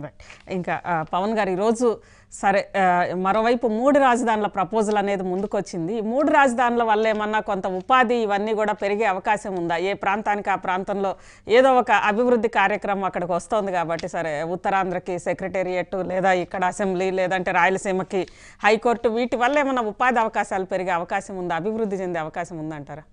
right ఇంకా ఆ, పవన్ గారు ఈరోజు సరే ఆ, మరోవైపు మూడు రాజధానుల ప్రపోజల్ అనేది ముందుకొచ్చింది ఈ మూడు రాజధానుల వల్ల ఏమన్నా కొంత ఉపాధి ఇవన్నీ కూడా పెరిగే అవకాశం ఉందా ఏ ప్రాంతానికి ఆ ప్రాంతంలో ఏదో ఒక అభివృద్ధి కార్యక్రమం అక్కడికి వస్తోంది కాబట్టి సరే ఉత్తరాంధ్రకి సెక్రటేరియట్ లేదా ఇక్కడ అసెంబ్లీ లేదంటే రాయలసీమకి హైకోర్టు వీటి వల్ల ఏమన్నా ఉపాధి అవకాశాలు పెరిగే అవకాశం ఉందా అభివృద్ధి చెందే అవకాశం ఉందంటారా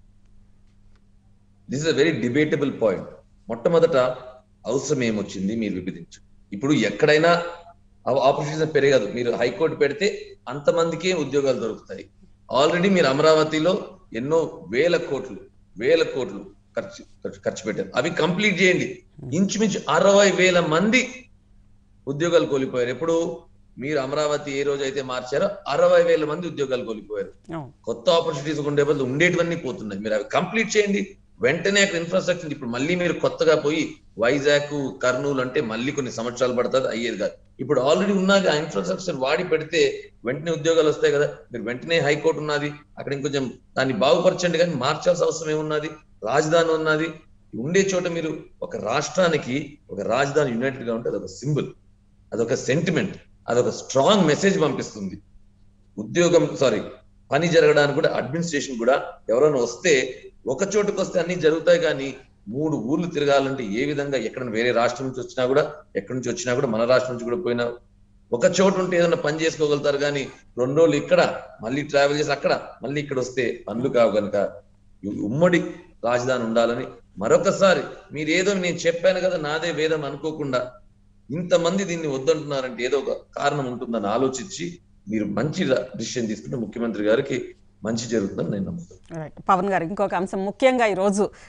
this is a very debatable point మొట్టమొదట అవసరం ఏమొచ్చింది మీరు విభజించు ఇప్పుడు ఎక్కడైనా ఆపర్చునిటీస్ పెరగదు మీరు హైకోర్టు పెడితే అంతమందికే ఉద్యోగాలు దొరుకుతాయి ఆల్రెడీ మీరు అమరావతిలో ఎన్నో వేల కోట్లు వేల కోట్లు ఖర్చు ఖర్చు- ఖర్చు పెట్టారు అవి కంప్లీట్ చేయండి ఇంచుమించు అరవై వేల మంది ఉద్యోగాలు కోల్పోయారు ఎప్పుడు మీరు అమరావతి ఏ రోజు అయితే మార్చారో అరవై వేల మంది ఉద్యోగాలు కోల్పోయారు అవును కొత్త ఆపర్చునిటీస్ ఉండే బదులు ఉండేటివన్నీ పోతున్నాయి మీరు అవి కంప్లీట్ చేయండి వెంటనే అక్కడ ఇన్ఫ్రాస్ట్రక్చర్ ఇప్పుడు మళ్ళీ మీరు కొత్తగా పోయి వైజాగ్ కర్నూలు అంటే మళ్ళీ కొన్ని సంవత్సరాలు పడుతుంది అయ్యేది కాదు ఇప్పుడు ఆల్రెడీ ఉన్నాక ఆ ఇన్ఫ్రాస్ట్రక్చర్ వాడి పెడితే వెంటనే ఉద్యోగాలు వస్తాయి కదా మీరు వెంటనే హైకోర్టు ఉన్నది అక్కడ ఇంకొంచెం దాన్ని బాగుపరచండి కానీ మార్చాల్సిన అవసరం ఏమున్నది రాజధాని ఉన్నది ఉండే చోట మీరు ఒక రాష్ట్రానికి ఒక రాజధాని యునైటెడ్ గా ఉంటే అదొక సింబల్ అదొక సెంటిమెంట్ అదొక స్ట్రాంగ్ మెసేజ్ పంపిస్తుంది ఉద్యోగం సారీ పని జరగడానికి కూడా అడ్మినిస్ట్రేషన్ కూడా ఎవరైనా వస్తే ఒక చోటుకు వస్తే అన్ని జరుగుతాయి కానీ మూడు ఊర్లు తిరగాలంటే ఏ విధంగా ఎక్కడ వేరే రాష్ట్రం నుంచి వచ్చినా కూడా ఎక్కడి నుంచి వచ్చినా కూడా మన రాష్ట్రం నుంచి కూడా పోయినా ఒక చోటు ఉంటే ఏదైనా పని చేసుకోగలుగుతారు కానీ రెండు రోజులు ఇక్కడ మళ్ళీ ట్రావెల్ చేసి అక్కడ మళ్ళీ ఇక్కడ వస్తే పనులు కావు కనుక ఈ ఉమ్మడి రాజధాని ఉండాలని మరొకసారి మీరు ఏదో నేను చెప్పాను కదా నాదే వేదం అనుకోకుండా ఇంతమంది దీన్ని వద్దంటున్నారంటే ఏదో ఒక కారణం ఉంటుందని ఆలోచించి మీరు మంచి డిసిషన్ తీసుకుంటే ముఖ్యమంత్రి గారికి మంచి జరుగుతుందని నేను నమ్ముతాను రైట్ పవన్ గారు ఇంకొక అంశం ముఖ్యంగా ఈరోజు